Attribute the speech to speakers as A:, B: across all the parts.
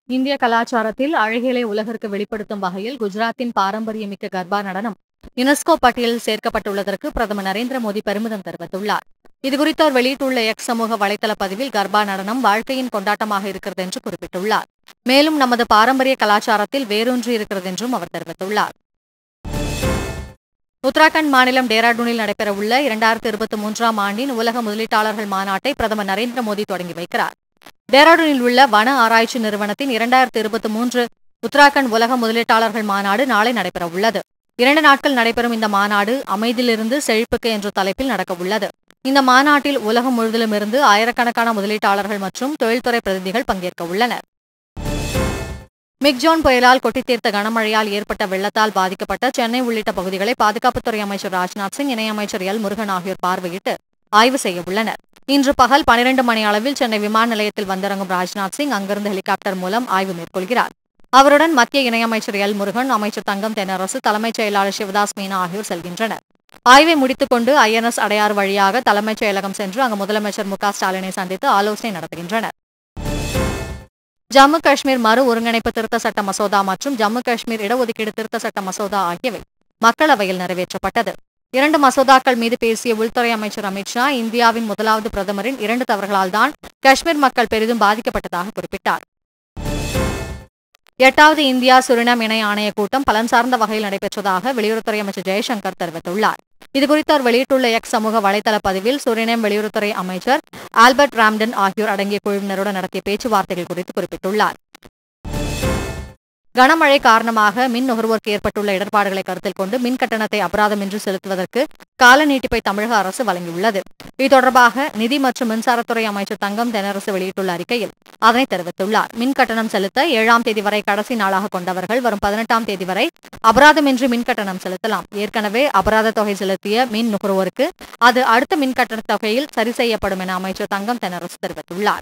A: இந்திய கலாச்சாரத்தில் அழகியலை உலகிற்கு வெளிப்படுத்தும் வகையில் குஜராத்தின் பாரம்பரியமிக்க கர்பா நடனம் யுனெஸ்கோ பட்டியலில் சேர்க்கப்பட்டுள்ளதற்கு பிரதமர் நரேந்திர மோடி பெருமிதம் தெரிவித்துள்ளார் இதுகுறித்து அவர் வெளியிட்டுள்ள எக்ஸ் சமூக வலைதள பதிவில் கர்பா நடனம் வாழ்க்கையின் கொண்டாட்டமாக இருக்கிறது என்று குறிப்பிட்டுள்ளார் மேலும் நமது பாரம்பரிய கலாச்சாரத்தில் வேரூன்றி இருக்கிறது என்றும் அவர் தெரிவித்துள்ளார் உத்தராகண்ட் மாநிலம் டேராடூனில் நடைபெறவுள்ள இரண்டாயிரத்தி இருபத்தி மூன்றாம் ஆண்டின் உலக முதலீட்டாளர்கள் மாநாட்டை பிரதமர் நரேந்திர மோடி தொடங்கி வைக்கிறார் டேராடூனில் உள்ள வன ஆராய்ச்சி நிறுவனத்தின் இரண்டாயிரத்தி இருபத்தி மூன்று உத்தராகண்ட் உலக முதலீட்டாளர்கள் மாநாடு நாளை நடைபெறவுள்ளது இரண்டு நாட்கள் நடைபெறும் இந்த மாநாடு அமைதியிலிருந்து செழிப்புக்கு என்ற தலைப்பில் நடக்கவுள்ளது இந்த மாநாட்டில் உலகம் முழுவதிலுமிருந்து ஆயிரக்கணக்கான முதலீட்டாளர்கள் மற்றும் தொழில்துறை பிரதிநிதிகள் பங்கேற்க உள்ளனர் மிக்ஜோன் புயலால் கொட்டித்தீர்த்த கனமழையால் ஏற்பட்ட வெள்ளத்தால் பாதிக்கப்பட்ட சென்னை உள்ளிட்ட பகுதிகளை பாதுகாப்புத்துறை அமைச்சர் ராஜ்நாத் சிங் இணையமைச்சர் எல் முருகன் ஆகியோர் பார்வையிட்டு ஆய்வு செய்ய உள்ளனர் இன்று பகல் பனிரெண்டு மணி அளவில் சென்னை விமான நிலையத்தில் வந்திறங்கும் ராஜ்நாத் சிங் அங்கிருந்து ஹெலிகாப்டர் மூலம் ஆய்வு மேற்கொள்கிறார் அவருடன் மத்திய இணையமைச்சர் எல் முருகன் அமைச்சர் தங்கம் தென்னரசு தலைமைச் செயலாளர் சிவதாஸ் மீனா ஆகியோர் செல்கின்றனர் ஆய்வை முடித்துக் கொண்டு ஐஎன்எஸ் அடையாறு வழியாக தலைமைச் செயலகம் சென்று அங்கு முதலமைச்சர் மு க ஸ்டாலினை சந்தித்து ஆலோசனை நடத்துகின்றனர் ஜம்மு காஷ்மீர் மறு ஒருங்கிணைப்பு திருத்த சட்ட மசோதா மற்றும் ஜம்மு காஷ்மீர் இடஒதுக்கீடு திருத்த சட்ட மசோதா ஆகியவை மக்களவையில் நிறைவேற்றப்பட்டது இரண்டு மசோதாக்கள் மீது பேசிய உள்துறை அமைச்சர் அமித்ஷா இந்தியாவின் முதலாவது பிரதமரின் இரண்டு தவறுகளால் தான் காஷ்மீர் மக்கள் பெரிதும் பாதிக்கப்பட்டதாக குறிப்பிட்டார் எட்டாவது இந்தியா சுரினாம் இணை ஆணைய கூட்டம் பலன் சார்ந்த வகையில் நடைபெற்றதாக வெளியுறவுத்துறை அமைச்சர் ஜெய்சங்கர் தெரிவித்துள்ளார் இதுகுறித்து அவர் வெளியிட்டுள்ள எக்ஸ் சமூக வலைதள பதிவில் சுரினாம் வெளியுறவுத்துறை அமைச்சர் ஆல்பர்ட் ராம்டன் ஆகியோர் அடங்கிய குழுவினருடன் நடத்திய பேச்சுவார்த்தைகள் குறித்து குறிப்பிட்டுள்ளார் கனமழை காரணமாக மின் நுகர்வோருக்கு ஏற்பட்டுள்ள இடர்பாடுகளை கருத்தில் கொண்டு மின் கட்டணத்தை அபராதமின்றி செலுத்துவதற்கு கால நீட்டிப்பை தமிழக அரசு வழங்கியுள்ளது இது தொடர்பாக நிதி மற்றும் மின்சாரத்துறை அமைச்சர் தங்கம் தென்னரசு வெளியிட்டுள்ள அறிக்கையில் அதனை தெரிவித்துள்ளார் மின் கட்டணம் செலுத்த ஏழாம் தேதி வரை கடைசி நாளாக கொண்டவர்கள் வரும் பதினெட்டாம் தேதி வரை அபராதமின்றி மின் கட்டணம் செலுத்தலாம் ஏற்கனவே அபராத தொகை செலுத்திய மின் நுகர்வோருக்கு அது அடுத்த மின் கட்டண தொகையில் சரி செய்யப்படும் என அமைச்சர் தங்கம் தென்னரசு தெரிவித்துள்ளார்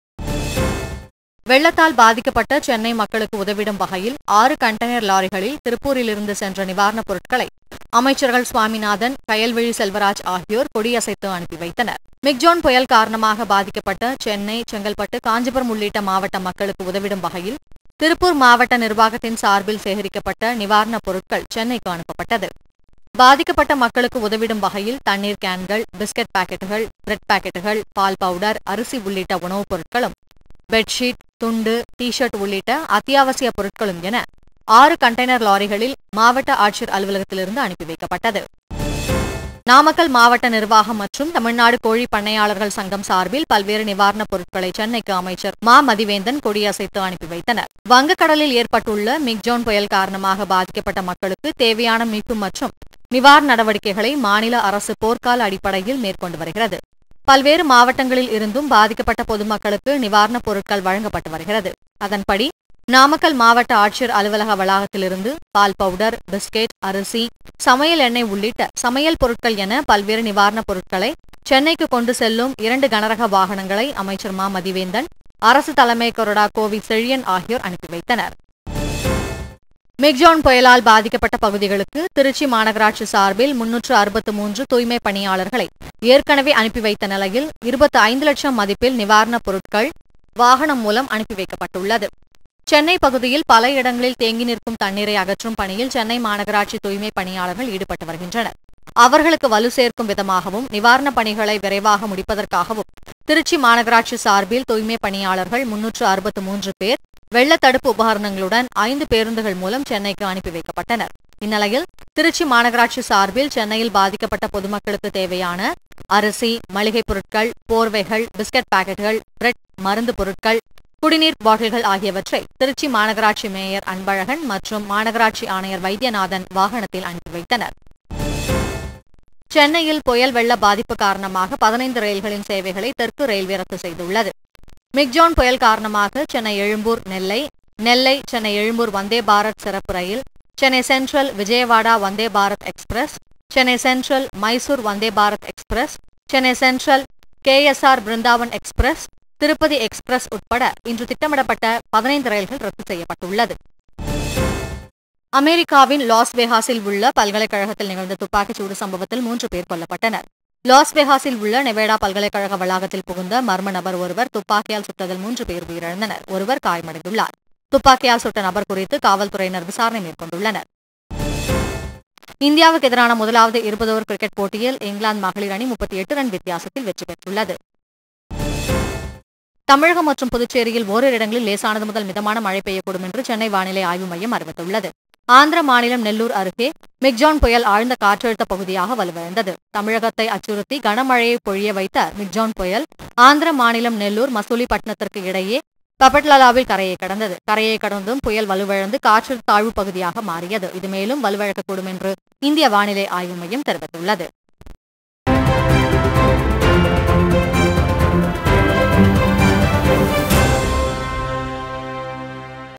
A: வெள்ளத்தால் பாதிக்கப்பட்ட சென்னை மக்களுக்கு உதவிடும் வகையில் ஆறு கண்டெய்னர் லாரிகளில் திருப்பூரிலிருந்து சென்ற நிவாரணப் பொருட்களை அமைச்சர்கள் சுவாமிநாதன் கயல்விழி செல்வராஜ் ஆகியோர் கொடியசைத்து அனுப்பி வைத்தனர் மிக்ஜோன் புயல் காரணமாக பாதிக்கப்பட்ட சென்னை செங்கல்பட்டு காஞ்சிபுரம் உள்ளிட்ட மாவட்ட மக்களுக்கு உதவிடும் வகையில் திருப்பூர் மாவட்ட நிர்வாகத்தின் சார்பில் சேகரிக்கப்பட்ட நிவாரணப் பொருட்கள் சென்னைக்கு அனுப்பப்பட்டது பாதிக்கப்பட்ட மக்களுக்கு உதவிடும் வகையில் தண்ணீர் கேன்கள் பிஸ்கட் பாக்கெட்டுகள் பிரெட் பாக்கெட்டுகள் பால் பவுடர் அரிசி உள்ளிட்ட உணவுப் பொருட்களும் பெட்ஷீட் துண்டு டி ஷர்ட் உள்ளிட்ட அத்தியாவசிய பொருட்களும் என ஆறு கண்டெய்னர் லாரிகளில் மாவட்ட ஆட்சியர் அலுவலகத்திலிருந்து அனுப்பி வைக்கப்பட்டது நாமக்கல் மாவட்ட நிர்வாகம் மற்றும் தமிழ்நாடு கோழி பண்ணையாளர்கள் சங்கம் சார்பில் பல்வேறு நிவாரணப் பொருட்களை சென்னைக்கு அமைச்சர் மா மதிவேந்தன் கொடியசைத்து அனுப்பி வைத்தனர் வங்கக்கடலில் ஏற்பட்டுள்ள மிக்ஜோன் புயல் காரணமாக பாதிக்கப்பட்ட மக்களுக்கு தேவையான மீட்பு மற்றும் நிவாரண நடவடிக்கைகளை மாநில அரசு போர்க்கால அடிப்படையில் மேற்கொண்டு வருகிறது பல்வேறு மாவட்டங்களில் இருந்தும் பாதிக்கப்பட்ட பொதுமக்களுக்கு நிவாரணப் பொருட்கள் வழங்கப்பட்டு வருகிறது அதன்படி நாமக்கல் மாவட்ட ஆட்சியர் அலுவலக வளாகத்திலிருந்து பால் பவுடர் பிஸ்கெட் அரிசி சமையல் எண்ணெய் உள்ளிட்ட சமையல் பொருட்கள் என பல்வேறு நிவாரணப் பொருட்களை சென்னைக்கு கொண்டு செல்லும் இரண்டு கனரக வாகனங்களை அமைச்சர் மா மதிவேந்தன் அரசு தலைமை கொறடா கோவி செழியன் ஆகியோர் அனுப்பி வைத்தனர் மிக்ஜான் புயலால் பாதிக்கப்பட்ட பகுதிகளுக்கு திருச்சி மாநகராட்சி சார்பில் முன்னூற்று அறுபத்து மூன்று தூய்மை பணியாளர்களை ஏற்கனவே அனுப்பி வைத்த நிலையில் இருபத்தி ஐந்து லட்சம் மதிப்பில் நிவாரணப் பொருட்கள் வாகனம் மூலம் அனுப்பி வைக்கப்பட்டுள்ளது சென்னை பகுதியில் பல இடங்களில் தேங்கி நிற்கும் தண்ணீரை அகற்றும் பணியில் சென்னை மாநகராட்சி தூய்மை பணியாளர்கள் ஈடுபட்டு வருகின்றனர் அவர்களுக்கு வலு சேர்க்கும் விதமாகவும் நிவாரணப் பணிகளை விரைவாக முடிப்பதற்காகவும் திருச்சி மாநகராட்சி சார்பில் தூய்மை பணியாளர்கள் முன்னூற்று அறுபத்து மூன்று பேர் வெள்ள தடுப்பு உபகரணங்களுடன் ஐந்து பேருந்துகள் மூலம் சென்னைக்கு அனுப்பி வைக்கப்பட்டனர் இந்நிலையில் திருச்சி மாநகராட்சி சார்பில் சென்னையில் பாதிக்கப்பட்ட பொதுமக்களுக்கு தேவையான அரிசி மளிகைப் பொருட்கள் போர்வைகள் பிஸ்கட் பாக்கெட்டுகள் பிரெட் மருந்து பொருட்கள் குடிநீர் பாட்டில்கள் ஆகியவற்றை திருச்சி மாநகராட்சி மேயர் அன்பழகன் மற்றும் மாநகராட்சி ஆணையர் வைத்தியநாதன் வாகனத்தில் அனுப்பி வைத்தனர் சென்னையில் புயல் வெள்ள பாதிப்பு காரணமாக பதினைந்து ரயில்களின் சேவைகளை தெற்கு ரயில்வே ரத்து செய்துள்ளது மிக்ஜான் புயல் காரணமாக சென்னை எழும்பூர் நெல்லை நெல்லை சென்னை எழும்பூர் வந்தே பாரத் சிறப்பு ரயில் Chennai central Vijayawada Vande Bharat express Chennai central Mysore Vande Bharat express Chennai central KSR Brindavan express Tirupati express உட்பட இன்று திட்டமிடப்பட்ட பதினைந்து ரயில்கள் ரத்து செய்யப்பட்டுள்ளது அமெரிக்காவின் லாஸ் வேகாஸில் உள்ள பல்கலைக்கழகத்தில் நிகழ்ந்த துப்பாக்கிச்சூடு சம்பவத்தில் மூன்று பேர் கொல்லப்பட்டனர் லாஸ் வேகாஸில் உள்ள நெவேடா பல்கலைக்கழக வளாகத்தில் புகுந்த மர்ம நபர் ஒருவர் துப்பாக்கியால் சுட்டதில் மூன்று பேர் உயிரிழந்தனர் ஒருவர் காயமடைந்துள்ளார் துப்பாக்கியால் சுட்ட நபர் குறித்து காவல்துறையினர் விசாரணை மேற்கொண்டுள்ளனர் இந்தியாவுக்கு எதிரான முதலாவது இருபது ஓவர் கிரிக்கெட் போட்டியில் இங்கிலாந்து மகளிர் அணி முப்பத்தி எட்டு ரன் வித்தியாசத்தில் வெற்றி பெற்றுள்ளது தமிழகம் மற்றும் புதுச்சேரியில் ஓரிரு இடங்களில் லேசானது முதல் மிதமான மழை பெய்யக்கூடும் என்று சென்னை வானிலை ஆய்வு மையம் அறிவித்துள்ளது ஆந்திர மாநிலம் நெல்லூர் அருகே மிக்ஜான் புயல் ஆழ்ந்த காற்றழுத்த பகுதியாக வலுவிழந்தது தமிழகத்தை அச்சுறுத்தி கனமழையை பொழிய வைத்த மிக்ஜான் புயல் ஆந்திர மாநிலம் நெல்லூர் மசூலிப்பட்டினத்திற்கு இடையே பபட்லாலாவில் கரையை கடந்தது கரையை கடந்தும் புயல் வலுவிழந்து காற்று தாழ்வு பகுதியாக மாறியது இது மேலும் வலுவிழக்கக்கூடும் என்று இந்திய வானிலை ஆய்வு மையம் தெரிவித்துள்ளது